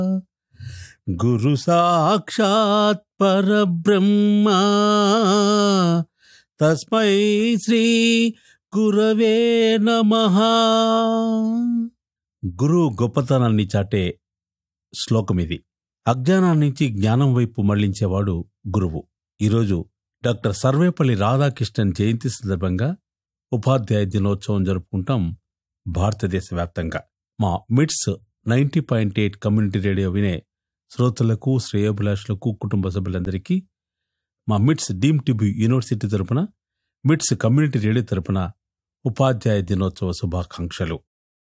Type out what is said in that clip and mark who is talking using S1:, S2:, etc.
S1: గురు సాక్షాత్ పరబ్రహ్మ తస్మై శ్రీ గురవే నమః గురువు గొప్పతనాన్ని చాటే శ్లోకం ఇది అజ్ఞానం నుంచి జ్ఞానం వైపు మళ్లించేవాడు గురువు ఈరోజు డాక్టర్ సర్వేపల్లి రాధాకృష్ణన్ జయంతి సందర్భంగా ఉపాధ్యాయ దినోత్సవం జరుపుకుంటాం భారతదేశ వ్యాప్తంగా మా MITS ninety point eight community radio వినే శ్రోతలకు శ్రేయోభిలాషులకు కుటుంబ సభ్యులందరికీ మా మిట్స్ డీమ్ టిబి యూనివర్సిటీ తరపున మిట్స్ కమ్యూనిటీ రేడియో తరపున ఉపాధ్యాయ దినోత్సవ శుభాకాంక్షలు